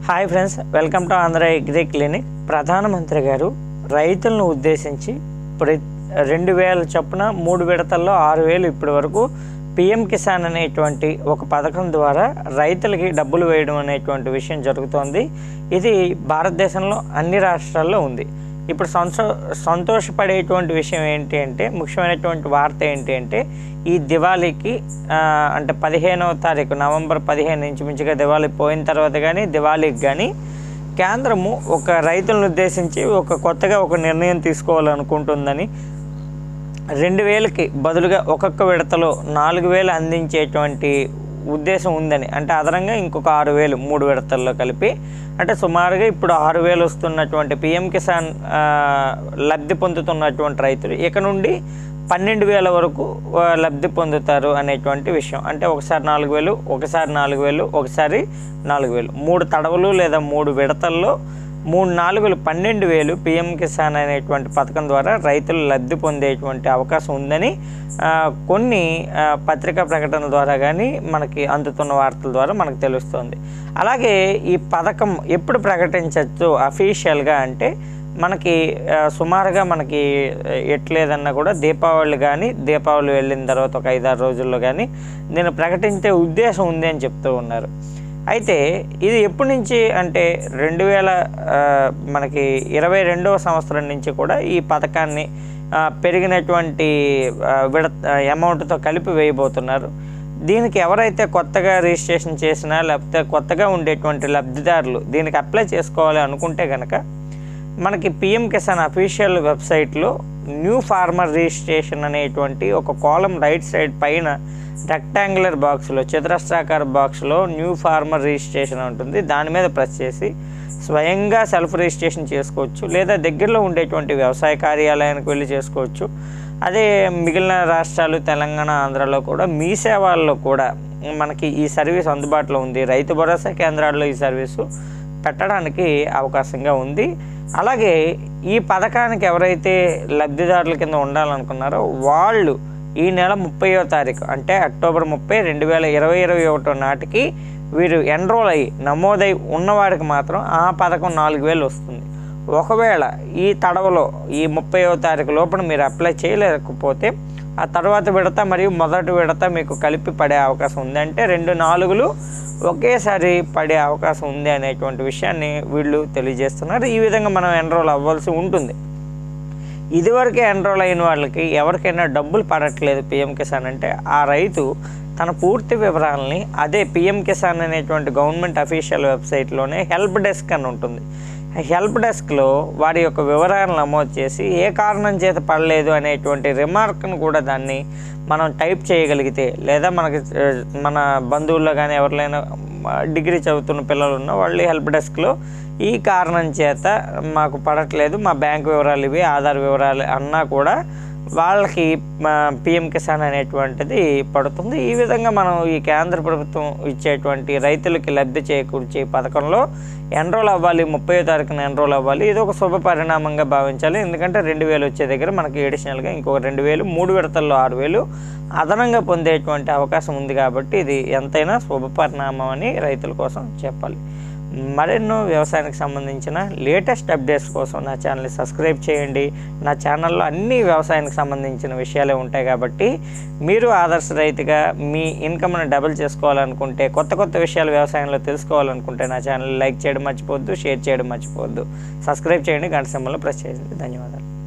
hi friends welcome to Andhra agri clinic ప్రధానమంత్రి గారు రైతులను ఉద్దేశించి ప్రతి రెండు వేల చొప్పున మూడు విడతల్లో ఆరు వేలు ఇప్పటి వరకు పిఎం కిసాన్ అనేటువంటి ఒక పథకం ద్వారా రైతులకి డబ్బులు వేయడం అనేటువంటి విషయం జరుగుతోంది ఇది భారతదేశంలో అన్ని రాష్ట్రాల్లో ఉంది ఇప్పుడు సంతో సంతోషపడేటువంటి విషయం ఏంటి అంటే ముఖ్యమైనటువంటి వార్త ఏంటి అంటే ఈ దివాళీకి ఆ, అంటే పదిహేనవ తారీఖు నవంబర్ పదిహేను ఇంచుమించుగా దివాళీ పోయిన తర్వాత కానీ దివాళీకి కానీ కేంద్రము ఒక రైతులను ఉద్దేశించి ఒక కొత్తగా ఒక నిర్ణయం తీసుకోవాలనుకుంటుందని రెండు వేలకి బదులుగా ఒక్కొక్క విడతలో నాలుగు వేలు అందించేటువంటి ఉద్దేశం ఉందని అంటే అదనంగా ఇంకొక ఆరు వేలు మూడు విడతల్లో కలిపి అంటే సుమారుగా ఇప్పుడు ఆరు వేలు వస్తున్నటువంటి పిఎం కిసాన్ ఆ, లబ్ధి పొందుతున్నటువంటి రైతులు ఇక నుండి పన్నెండు వేల వరకు ఆ, లబ్ధి పొందుతారు అనేటువంటి విషయం అంటే ఒకసారి నాలుగు వేలు ఒకసారి నాలుగు వేలు ఒకసారి నాలుగు వేలు మూడు తడవలు లేదా మూడు విడతల్లో మూడు నాలుగులు పన్నెండు వేలు పిఎం కిసాన్ అనేటువంటి పథకం ద్వారా రైతులు లబ్ధి పొందేటువంటి అవకాశం ఉందని ఆ, కొన్ని ఆ, పత్రికా ప్రకటనల ద్వారా కానీ మనకి అందుతున్న వార్తల ద్వారా మనకు తెలుస్తుంది అలాగే ఈ పథకం ఎప్పుడు ప్రకటించవచ్చు అఫీషియల్గా అంటే మనకి ఆ, సుమారుగా మనకి ఆ, ఎట్లేదన్నా కూడా దీపావళి కానీ దీపావళి వెళ్ళిన తర్వాత ఒక ఐదారు రోజుల్లో కానీ దీన్ని ప్రకటించే ఉద్దేశం ఉంది అని చెప్తూ ఉన్నారు అయితే ఇది ఎప్పటి నుంచి అంటే రెండు వేల ఆ, మనకి ఇరవై రెండవ సంవత్సరం నుంచి కూడా ఈ పథకాన్ని ఆ, పెరిగినటువంటి ఆ, విడ అమౌంట్తో కలిపి వేయబోతున్నారు దీనికి ఎవరైతే కొత్తగా రిజిస్ట్రేషన్ చేసినా లేకపోతే కొత్తగా ఉండేటువంటి లబ్ధిదారులు దీనికి అప్లై చేసుకోవాలి అనుకుంటే కనుక మనకి పిఎం కిసాన్ అఫీషియల్ వెబ్సైట్లో న్యూ ఫార్మర్ రిజిస్ట్రేషన్ అనేటువంటి ఒక కాలం రైట్ సైడ్ పైన రెక్టాంగులర్ బాక్స్లో చతురస్రాకార బాక్స్లో న్యూ ఫార్మర్ రిజిస్ట్రేషన్ ఉంటుంది దాని మీద ప్రెస్ చేసి స్వయంగా సెల్ఫ్ రిజిస్ట్రేషన్ చేసుకోవచ్చు లేదా దగ్గరలో ఉండేటువంటి వ్యవసాయ కార్యాలయానికి వెళ్ళి చేసుకోవచ్చు అదే మిగిలిన రాష్ట్రాలు తెలంగాణ ఆంధ్రాలో కూడా మీ సేవల్లో కూడా మనకి ఈ సర్వీస్ అందుబాటులో ఉంది రైతు భరోసా కేంద్రాల్లో ఈ సర్వీసు పెట్టడానికి అవకాశంగా ఉంది అలాగే ఈ పథకానికి ఎవరైతే లబ్ధిదారుల కింద ఉండాలనుకున్నారో వాళ్ళు ఈ నెల ముప్పయో తారీఖు అంటే అక్టోబర్ ముప్పై రెండు వేల ఇరవై ఇరవై ఒకటో నాటికి వీరు ఎన్రోల్ అయ్యి నమోదై ఉన్నవాడికి మాత్రం ఆ పథకం నాలుగు వేలు వస్తుంది ఒకవేళ ఈ తడవలో ఈ ముప్పైవ తారీఖు లోపల మీరు అప్లై చేయలేకపోతే ఆ తర్వాత విడత మరియు మొదటి విడత మీకు కలిపి పడే అవకాశం ఉంది అంటే రెండు నాలుగులు ఒకేసారి పడే అవకాశం ఉంది అనేటువంటి విషయాన్ని వీళ్ళు తెలియజేస్తున్నారు ఈ విధంగా మనం ఎన్రోల్ అవ్వాల్సి ఉంటుంది ఇదివరకే ఎన్రోల్ అయిన వాళ్ళకి ఎవరికైనా డబ్బులు పడట్లేదు పిఎం కిసాన్ అంటే ఆ రైతు తన పూర్తి వివరాలని అదే పిఎం కిసాన్ అనేటువంటి గవర్నమెంట్ అఫీషియల్ వెబ్సైట్లోనే హెల్ప్ డెస్క్ అని ఉంటుంది ఆ హెల్ప్ డెస్క్లో వారి యొక్క వివరాలను నమోదు చేసి ఏ కారణం చేత పడలేదు అనేటువంటి రిమార్క్ను కూడా దాన్ని మనం టైప్ చేయగలిగితే లేదా మనకి ఆ, మన బంధువుల్లో కానీ ఎవరినైనా డిగ్రీ చదువుతున్న పిల్లలు ఉన్న వాళ్ళు హెల్ప్ డెస్క్లో ఈ కారణం చేత మాకు పడట్లేదు మా బ్యాంక్ వివరాలు ఇవి ఆధార్ వివరాలు అన్నా కూడా వాళ్ళకి పిఎం కిసాన్ అనేటువంటిది పడుతుంది ఈ విధంగా మనం ఈ కేంద్ర ప్రభుత్వం ఇచ్చేటువంటి రైతులకి లబ్ధి చేకూర్చే పథకంలో ఎన్రోల్ అవ్వాలి ముప్పై తారీఖున ఎన్రోల్ అవ్వాలి ఇది ఒక శుభ పరిణామంగా భావించాలి ఎందుకంటే రెండు వేలు వచ్చే దగ్గర మనకి ఎడిషనల్గా ఇంకొక రెండు వేలు మూడు విడతల్లో ఆరు వేలు అదనంగా పొందేటువంటి అవకాశం ఉంది కాబట్టి ఇది ఎంతైనా శుభ పరిణామం అని రైతుల కోసం చెప్పాలి మరెన్నో వ్యవసాయానికి సంబంధించిన లేటెస్ట్ అప్డేట్స్ కోసం నా ఛానల్ని సబ్స్క్రైబ్ చేయండి నా ఛానల్లో అన్ని వ్యవసాయానికి సంబంధించిన విషయాలే ఉంటాయి కాబట్టి మీరు ఆదర్శ రైతుగా మీ ఇన్కమ్ని డబుల్ చేసుకోవాలనుకుంటే కొత్త కొత్త విషయాలు వ్యవసాయంలో తెలుసుకోవాలనుకుంటే నా ఛానల్ లైక్ చేయడం మర్చిపోవద్దు షేర్ చేయడం మర్చిపోవద్దు సబ్స్క్రైబ్ చేయండి గంట సింబల్లో ప్రెస్ చేయండి ధన్యవాదాలు